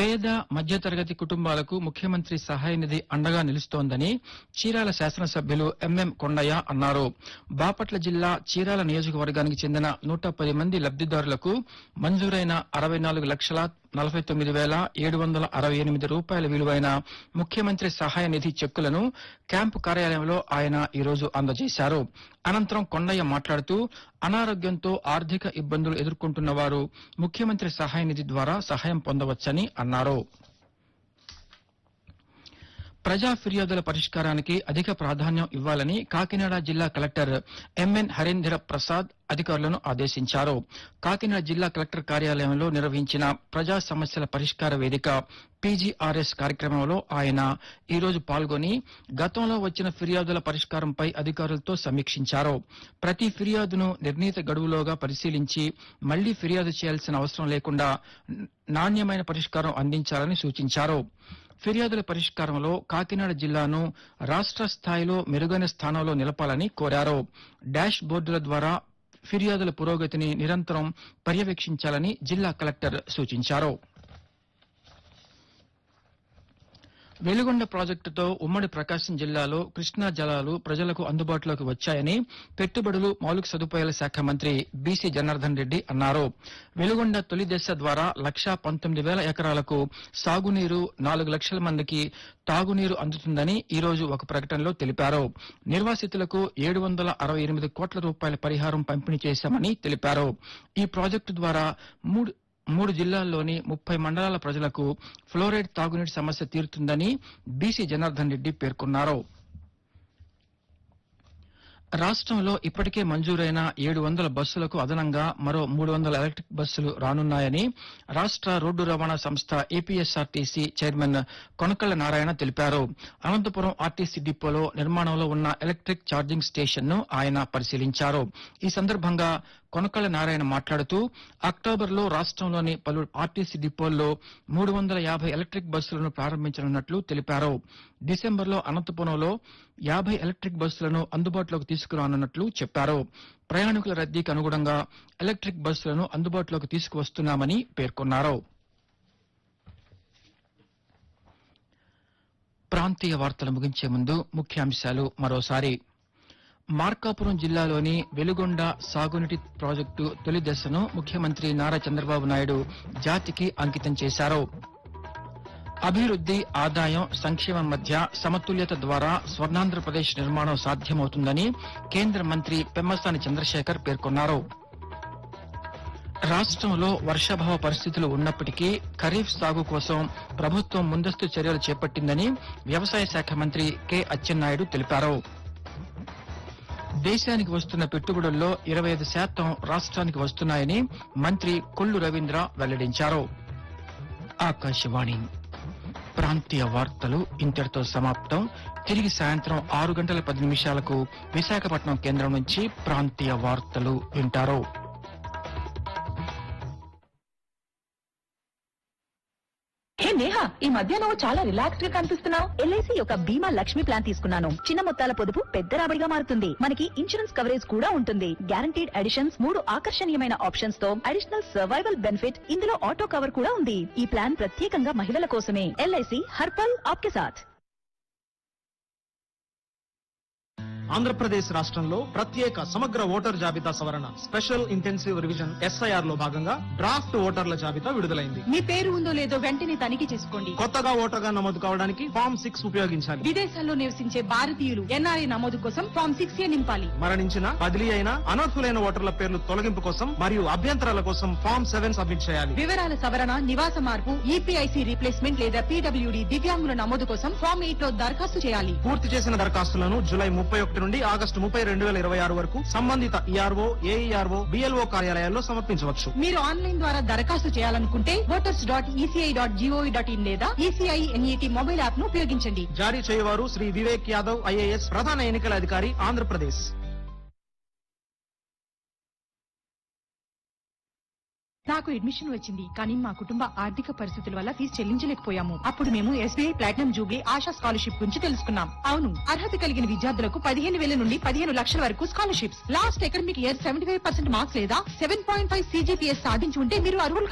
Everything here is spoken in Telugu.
పేద మధ్యతరగతి కుటుంబాలకు ముఖ్యమంత్రి సహాయ నిధి అండగా నిలుస్తోందని చీరాల శాసనసభ్యులు ఎంఎం కొండయ్య అన్నారు బాపట్ల జిల్లా చీరాల నియోజకవర్గానికి చెందిన నూట పది మంది లబ్దిదారులకు మంజూరైన అరవై నాలుగు లక్షల నలభై తొమ్మిది వేల ఏడు వందల అరవై ఎనిమిది రూపాయల విలువైన ముఖ్యమంత్రి సహాయ నిధి చెక్కులను క్యాంపు కార్యాలయంలో ఆయన ఈరోజు అందజేశారు అనంతరం కొండయ్య మాట్లాడుతూ అనారోగ్యంతో ఆర్థిక ఇబ్బందులు ఎదుర్కొంటున్న వారు ముఖ్యమంత్రి సహాయ నిధి ద్వారా సహాయం పొందవచ్చని అన్నారు ప్రజా ఫిర్యాదుల పరిష్కారానికి అధిక ప్రాధాన్యం ఇవ్వాలని కాకినాడ జిల్లా కలెక్టర్ ఎంఎన్ హరీంద్ర ప్రసాద్ అధికారులను ఆదేశించారు కాకినాడ జిల్లా కలెక్టర్ కార్యాలయంలో నిర్వహించిన ప్రజా సమస్యల పరిష్కార వేదిక పీజీఆర్ఎస్ కార్యక్రమంలో ఆయన ఈ రోజు పాల్గొని గతంలో వచ్చిన ఫిర్యాదుల పరిష్కారంపై అధికారులతో సమీక్షించారు ప్రతి ఫిర్యాదును నిర్ణీత గడువులోగా పరిశీలించి మళ్లీ ఫిర్యాదు చేయాల్సిన అవసరం లేకుండా నాణ్యమైన పరిష్కారం అందించాలని సూచించారు ఫిర్యాదుల పరిష్కారంలో కాకినాడ జిల్లాను రాష్ట్ర స్థాయిలో మెరుగైన స్థానంలో నిలపాలని కోరారు డాష్ బోర్డుల ద్వారా ఫిర్యాదుల పురోగతిని నిరంతరం పర్యవేక్షించాలని జిల్లా కలెక్టర్ సూచించారు వెలుగొండ ప్రాజెక్టుతో ఉమ్మడి ప్రకాశం జిల్లాలో కృష్ణా జలాలు ప్రజలకు అందుబాటులోకి వచ్చాయని పెట్టుబడులు మౌలిక సదుపాయాల శాఖ మంత్రి బీసీ జనార్దన్ రెడ్డి అన్నారు వెలుగొండ తొలి దశ ద్వారా లక్షా పంతొమ్మిది వేల ఎకరాలకు సాగునీరు నాలుగు లక్షల మందికి తాగునీరు అందుతుందని ఈ రోజు ఒక ప్రకటనలో తెలిపారు నిర్వాసితులకు ఏడు వందల అరవై ఎనిమిది కోట్ల రూపాయల పరిహారం పంపిణీ చేశామని తెలిపారు ఈ ప్రాజెక్టు ద్వారా మూడు మూడు జిల్లాల్లోని ముప్పై మండలాల ప్రజలకు ఫ్లోరైడ్ తాగునీటి సమస్య తీరుతుందని బీసీ జనార్దన్ రెడ్డి పేర్కొన్నారు రాష్ట్రంలో ఇప్పటికే మంజూరైన ఏడు వందల బస్సులకు అదనంగా మరో మూడు వందల ఎలక్ట్రిక్ బస్సులు రానున్నాయని రాష్ట్ర రోడ్డు రవాణా సంస్థ ఏపీఎస్ఆర్టీసీ చైర్మన్ కొనకళ్ల నారాయణ తెలిపారు అనంతపురం ఆర్టీసీ డిపోలో నిర్మాణంలో ఉన్న ఎలక్ట్రిక్ ఛార్జింగ్ స్టేషన్ ను ఆయన పరిశీలించారు ఈ సందర్భంగా కొనకళ్ల నారాయణ మాట్లాడుతూ అక్టోబర్లో రాష్ట్రంలోని పలు ఆర్టీసీ డిపోల్లో మూడు వందల యాభై ఎలక్ట్రిక్ బస్సులను ప్రారంభించనున్నట్లు తెలిపారు డిసెంబర్లో అనంతపురంలో యాభై ఎలక్ట్రిక్ బస్సులను అందుబాటులోకి తీసుకురానున్నట్లు చెప్పారు ప్రయాణికుల రద్దీకి అనుగుణంగా ఎలక్ట్రిక్ బస్సులను అందుబాటులోకి తీసుకువస్తున్నామని పేర్కొన్నారు ప్రాంతీయ వార్తలు ముగించే ముందు ముఖ్యాంశాలు మరోసారి మార్కాపురం జిల్లాలోని వెలుగొండ సాగునీటి ప్రాజెక్టు తొలి దశను ముఖ్యమంత్రి నారా చంద్రబాబు నాయుడు జాతికి అంకితం చేశారు అభివృద్ది ఆదాయం సంక్షేమం మధ్య సమతుల్యత ద్వారా స్వర్ణాంధ్రప్రదేశ్ నిర్మాణం సాధ్యమవుతుందని కేంద్ర మంత్రి పెమ్మసాని చంద్రశేఖర్ పేర్కొన్నారు రాష్ట్రంలో వర్షాభావ పరిస్థితులు ఉన్నప్పటికీ ఖరీఫ్ సాగు కోసం ప్రభుత్వం ముందస్తు చర్యలు చేపట్టిందని వ్యవసాయ శాఖ మంత్రి కె అచ్చెన్నాయుడు తెలిపారు దేశానికి వస్తున్న పెట్టుబడుల్లో ఇరవై ఐదు శాతం రాష్ట్రానికి వస్తున్నాయని మంత్రి కొల్లు రవీంద్ర వెల్లడించారు ఆకాశవాణి ప్రాంతీయ వార్తలు ఇంతటితో సమాప్తం తిరిగి సాయంత్రం ఆరు గంటల పది నిమిషాలకు విశాఖపట్నం కేంద్రం నుంచి ప్రాంతీయ వార్తలు వింటారు హే నేహా ఈ మధ్య నువ్వు చాలా రిలాక్స్డ్ గా కనిపిస్తున్నావు ఎల్ఐసి యొక్క బీమా లక్ష్మి ప్లాన్ తీసుకున్నాను చిన్న మొత్తాల పొదుపు పెద్ద రాబడిగా మారుతుంది మనకి ఇన్సూరెన్స్ కవరేజ్ కూడా ఉంటుంది గ్యారంటీడ్ అడిషన్స్ మూడు ఆకర్షణీయమైన ఆప్షన్స్ తో అడిషనల్ సర్వైవల్ బెనిఫిట్ ఇందులో ఆటో కవర్ కూడా ఉంది ఈ ప్లాన్ ప్రత్యేకంగా మహిళల కోసమే ఎల్ఐసి హర్పల్ ఆప్కే సాథ్ ఆంధ్రప్రదేశ్ రాష్ట్రంలో ప్రత్యేక సమగ్ర ఓటర్ జాబితా సవరణ స్పెషల్ ఇంటెన్సివ్ రివిజన్ ఎస్ఐఆర్ లో భాగంగా డ్రాఫ్ట్ ఓటర్ల జాబితా విడుదలైంది మీ పేరు ఉందో లేదో వెంటనే తనిఖీ చేసుకోండి కొత్తగా ఓటర్గా నమోదు కావడానికి ఫామ్ సిక్స్ ఉపయోగించాలి విదేశాల్లో నివసించే భారతీయులు ఎన్ఆర్ఐ నమోదు కోసం ఫామ్ సిక్స్ ఏ నింపాలి మరణించిన బదిలీ అయిన అనర్హులైన ఓటర్ల పేర్లు తొలగింపు కోసం మరియు అభ్యంతరాల కోసం ఫామ్ సెవెన్ సబ్మిట్ చేయాలి వివరాల సవరణ నివాస మార్పు ఈపీఐసి రీప్లేస్మెంట్ లేదా పీడబ్ల్యూడి దివ్యాంగుల నమోదు కోసం ఫామ్ ఎయిట్ లో దరఖాస్తు చేయాలి పూర్తి చేసిన దరఖాస్తులను జూలై ముప్పై ఒకటి నుండి ఆగస్టు ముప్పై రెండు వేల ఇరవై ఆరు వరకు సంబంధిత ఈఆర్ఓ ఏఈఆర్ఓ బిఎల్ఓ కార్యాలయాల్లో సమర్పించవచ్చు మీరు ఆన్లైన్ ద్వారా దరఖాస్తు చేయాలనుకుంటే voters dot ECI dot GOV dot in లేదా ఈసీఐ ఎన్ఈటి మొబైల్ యాప్ ను ఉపయోగించండి జారీ చేయవారు శ్రీ వివేక్ యాదవ్ ఐఏఎస్ ప్రధాన ఎన్నికల అధికారి ఆంధ్రప్రదేశ్ నాకు అడ్మిషన్ వచ్చింది కానీ మా కుటుంబ ఆర్థిక పరిస్థితుల వల్ల ఫీజు చెల్లించలేకపోయాము అప్పుడు మేము SBI platinum jubilee Asha scholarship గురించి తెలుసుకున్నాం అవును అర్హత కలిగిన విద్యార్థులకు పదిహేను వేల నుండి పదిహేను లక్షల వరకు scholarships last academic year seventy five percent marks లేదా సెవెన్ పాయింట్ ఫైవ్ సీజీపీఎస్ సాధించి ఉంటే మీరు అర్హులు